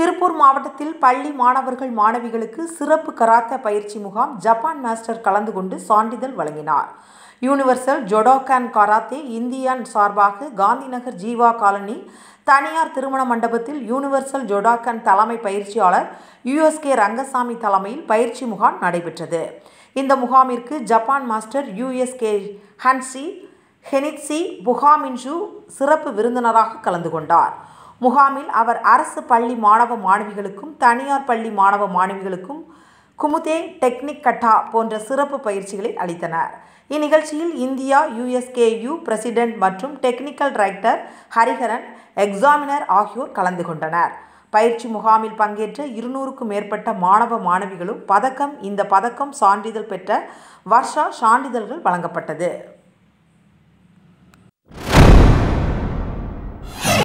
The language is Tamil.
திருப்பூர் மாவட்டத்தில் பள்ளி மாணவர்கள் மாணவிகளுக்கு சிறப்பு கராத்தே பயிற்சி முகாம் ஜப்பான் மாஸ்டர் கலந்து கொண்டு சான்றிதழ் வழங்கினார் யூனிவர்சல் ஜொடோகான் கராத்தே இந்தியன் சார்பாக காந்திநகர் ஜீவா காலனி தனியார் திருமண மண்டபத்தில் யூனிவர்சல் ஜொடாக்கன் தலைமை பயிற்சியாளர் யுஎஸ்கே ரங்கசாமி தலைமையில் பயிற்சி முகாம் நடைபெற்றது இந்த முகாமிற்கு ஜப்பான் மாஸ்டர் யுஎஸ்கே ஹன்சி ஹெனிட்சி புகாமின்ஷு சிறப்பு விருந்தினராக கலந்து கொண்டார் முகாமில் அவர் அரசு பள்ளி மாணவ மாணவிகளுக்கும் தனியார் பள்ளி மாணவ மாணவிகளுக்கும் குமுதே டெக்னிக் கட்டா போன்ற சிறப்பு பயிற்சிகளை அளித்தனர் இந்நிகழ்ச்சியில் இந்தியா யுஎஸ்கேயு பிரசிடென்ட் மற்றும் டெக்னிக்கல் டைரக்டர் ஹரிஹரன் எக்ஸாமினர் ஆகியோர் கலந்து கொண்டனர் பயிற்சி முகாமில் பங்கேற்ற இருநூறுக்கும் மேற்பட்ட மாணவ மாணவிகளும் பதக்கம் இந்த பதக்கம் சான்றிதழ் பெற்ற வர்ஷா சான்றிதழ்கள் வழங்கப்பட்டது